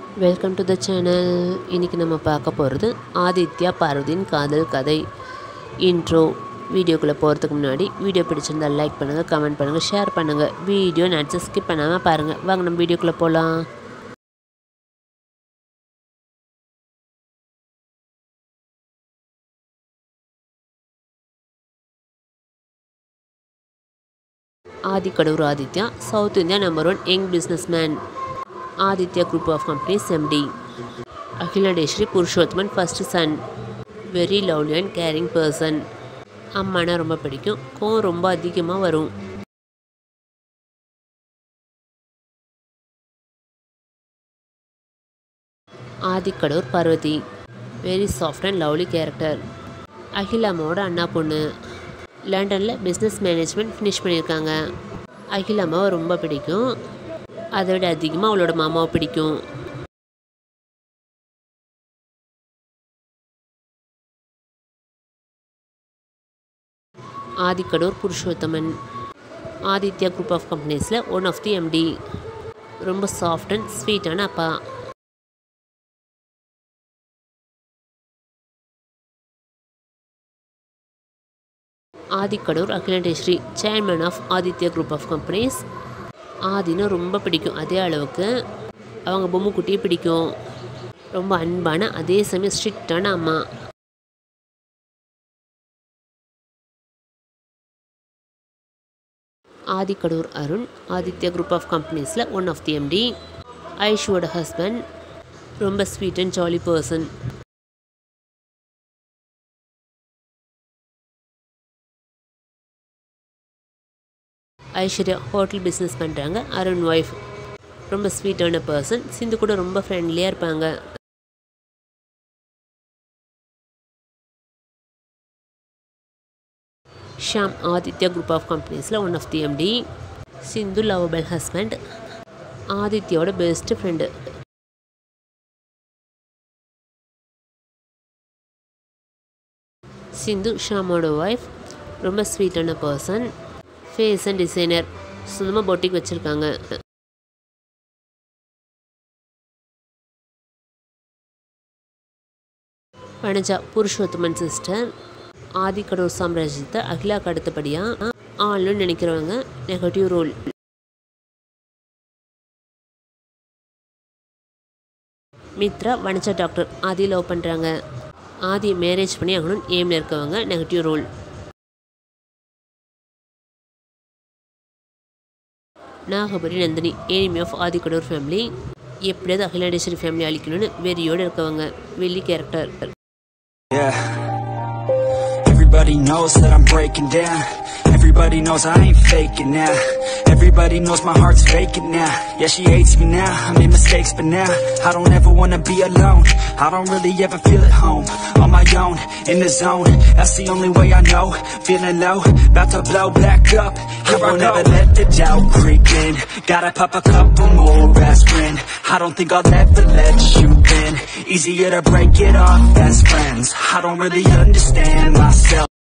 Welcome to the channel இன்றைக்கி நம்ம பார்க்க போகிறது ஆதித்யா பார்வதியின் காதல் கதை இன்ட்ரோ வீடியோக்குள்ளே போகிறதுக்கு முன்னாடி வீடியோ பிடிச்சிருந்தால் லைக் பண்ணுங்கள் கமெண்ட் பண்ணுங்கள் ஷேர் பண்ணுங்கள் வீடியோ நினச்சி ஸ்கிப் பண்ணாமல் பாருங்கள் வாங்க நம்ம வீடியோக்குள்ளே போகலாம் Adhikadur Aditya south India number one young business man Aditya group of companies MD Akilandeswari Purushothaman first son very lovely and caring person அம்மானா ரொம்ப பிடிக்கும் கோவம் ரொம்ப அதிகமாக வரும் Adhikadur Parvathi very soft and lovely character அகிலாமாவோட அண்ணா பொண்ணு லண்டனில் பிஸ்னஸ் மேனேஜ்மெண்ட் ஃபினிஷ் பண்ணியிருக்காங்க அகிலாமாவை ரொம்ப பிடிக்கும் அதை விட அதிகமாக அவளோட மாமாவை பிடிக்கும் ஆதிக்கடூர் புருஷோத்தமன் ஆதித்யா குரூப் ஆஃப் கம்பெனிஸில் ஒன் ஆஃப் தி எம்டி ரொம்ப சாஃப்ட் அண்ட் ஸ்வீட்டான அப்பா Adhikadur Akilandeswari chairman of Aditya group of companies ஆதினா ரொம்ப பிடிக்கும் அதே அளவுக்கு அவங்க பொம்மை குட்டியை பிடிக்கும் ரொம்ப அன்பான அதே சமயம் ஸ்ட்ரிக்டான அம்மா ஆதிக்கடூர் அருண் ஆதித்யா குரூப் ஆஃப் கம்பெனிஸில் ஒன் ஆஃப் தி எம்டி ஐஷுவோட ஹஸ்பண்ட் ரொம்ப sweet and jolly person Aishwarya hotel business பண்ணுறாங்க அருண் ஒய்ஃப் ரொம்ப ஸ்வீட்டான பர்சன் சிந்து கூட ரொம்ப ஃப்ரெண்ட்லியாக இருப்பாங்க ஷாம் ஆதித்யா குரூப் ஆஃப் கம்பெனிஸில் one of the MD Sindhu lovable husband ஆதித்யாவோட பெஸ்ட் ஃப்ரெண்டு சிந்து ஷாமோட ஒய்ஃப் ரொம்ப ஸ்வீட்டான பர்சன் ஃபேஷன் டிசைனர் சொந்தமாக பொட்டிக் வச்சுருக்காங்க வனஜா புருஷோத்தமன் சிஸ்டர் ஆதிக்கடூர் சாம்ராஜ்யத்தை அகிலாக்கு அடுத்தபடியாக ஆளுன்னு நினைக்கிறவங்க negative role Mithra Vanaja doctor Aadhi love பண்ணுறாங்க ஆதி மேரேஜ் பண்ணி ஆகணும்னு ஏமில் இருக்கவங்க negative role Nagapuri Nandini enemy of Adhikadur family எப்படியாவது அகிலாண்டேஸ்வரி ஃபேமிலி அழிக்கணும்னு வெறியோடு இருக்கவங்க வெள்ளி character Yeah. Everybody knows that I'm breaking down. Everybody knows I ain't faking now. Everybody knows my heart's faking now. Yeah, she hates me now. I made mistakes, but now I don't ever wanna be alone. I don't really ever feel at home. On my own, in the zone. That's the only way I know. Feeling low, about to blow back up. I won't ever let the doubt creep in. Gotta pop a couple more aspirin. I don't think I'll ever let you in. Easier to break it off best friends. I don't really understand myself.